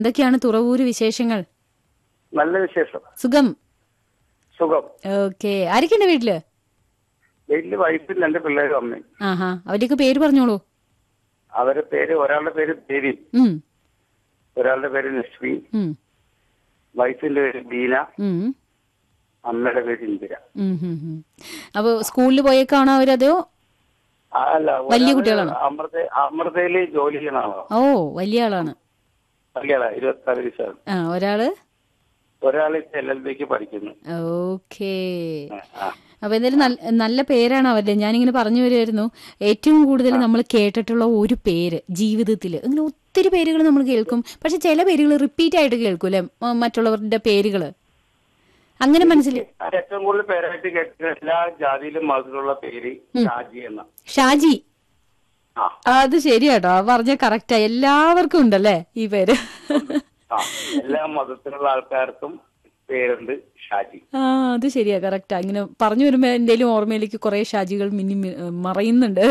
എന്തൊക്കെയാണ് തുറവൂര് വിശേഷങ്ങൾ നല്ല വിശേഷം സുഖം സുഖം ഓക്കെ ആരൊക്കെയുണ്ട് വീട്ടില് വീട്ടില് വൈഫും രണ്ട് പിള്ളേരും അമ്മയും ആഹാ അവരുടെയൊക്കെ പേര് പറഞ്ഞോളൂ അവരുടെ പേര് ഒരാളുടെ പേര് ദേവി ഉം ഒരാളുടെ പേര് ലക്ഷ്മി ഉം വൈഫിന്റെ പേര് ബീന ഉം അമ്മയുടെ പേര് ഇന്ദിര ഉം ഉം ഉം. അപ്പൊ സ്കൂളിൽ പോയേക്കാണോ അവരതോ ആ, അല്ല വലിയ ഒരാള് കുട്ടികളാണോ? അമൃത അമൃതയില് ജോലി ചെയ്യണ ആളാ ഓ വലിയ ആളാണ് വലിയ ആളാ ഇരുപത്തി ആറ് വയസ്സാണ് ആ ഒരാള് ഒരാൾ എൽ എൽ ബിക്ക് പഠിക്കുന്നു ഓക്കേ ആ, ആ. അപ്പൊ എന്തായാലും നല്ല നല്ല പേരാണ് അവരുടെ ഞാനിങ്ങനെ പറഞ്ഞു വരുമായിരുന്നു ഏറ്റവും കൂടുതൽ നമ്മൾ കേട്ടിട്ടുള്ള ഒരു പേര് ജീവിതത്തിൽ അങ്ങനെ ഒത്തിരി പേരുകൾ നമ്മൾ കേൾക്കും പക്ഷെ ചില പേരുകൾ റിപ്പീറ്റ് ആയിട്ട് കേൾക്കും അല്ലെ മറ്റുള്ളവരുടെ പേരുകൾ അങ്ങനെ മനസ്സിൽ അത് ഏറ്റവും കൂടുതൽ പേരായിട്ട് കേട്ട എല്ലാ ജാതിയിലും മതത്തിലുള്ള പേര് ഷാജി എന്ന ഷാജി ആ അത് ശരിയാട്ടോ ആ പറഞ്ഞ കറക്റ്റാ എല്ലാവർക്കും ഉണ്ടല്ലേ ഈ പേര് ആ എല്ലാ മതത്തിലുള്ള ആൾക്കാർക്കും പേരുണ്ട് ഷാജി ആ അത് ശരിയാ കറക്റ്റാ ഇങ്ങനെ പറഞ്ഞു വരുമ്പോ എന്തെങ്കിലും ഓർമ്മയിലേക്ക് കുറെ ഷാജികൾ മിന്നി മി- മറയുന്നുണ്ട്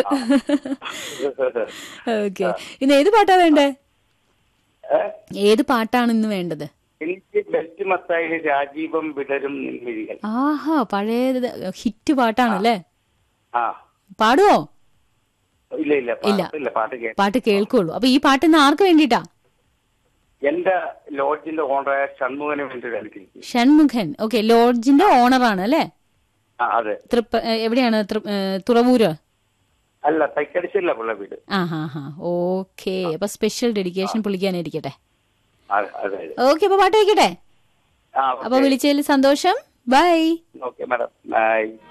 ഓക്കെ ഇന്ന് ഏത് പാട്ടാ വേണ്ടേ ഏ? ഏത് പാട്ടാണ് ഇന്ന് വേണ്ടത് എനിക്ക് ബെസ്റ്റ് മത്തായി രാജീവം വിടരും നിൻമിഴികൾ ആഹാ പഴയ ഹിറ്റ് പാട്ടാണല്ലേ ആ പാടുവോ ഇല്ല ഇല്ല പാട്ടില്ല പാട്ട് കേട്ട പാട്ട് കേൾക്കുള്ളൂ അപ്പൊ ഈ പാട്ട് ഇന്ന് ആർക്ക് വേണ്ടിട്ടാ എന്റെ ലോഡ്ജിന്റെ ഓണറായ ഷൺമുഖന് വേണ്ടി നൽകിയിരിക്കും ഷൺമുഖൻ ഓക്കെ ലോഡ്ജിന്റെ ഓണറാണ് അല്ലേ ആ അതെ തൃപ്പ ഏ, എവിടെയാണ് തൃ- ഏ, തുറവൂര് അല്ല തൈക്കടിച്ചില്ല പുള്ള വീട് ആ ഹാ ഹാ ഓക്കെ അപ്പൊ സ്പെഷ്യൽ ഡെഡിക്കേഷൻ പുള്ളിക്കാനായിരിക്കട്ടെ അതെ അതെ ഓക്കെ അപ്പൊ പാട്ട് വയ്ക്കട്ടെ ആ അപ്പൊ വിളിച്ചതിൽ സന്തോഷം ബൈ ഓക്കെ മാഡം ബൈ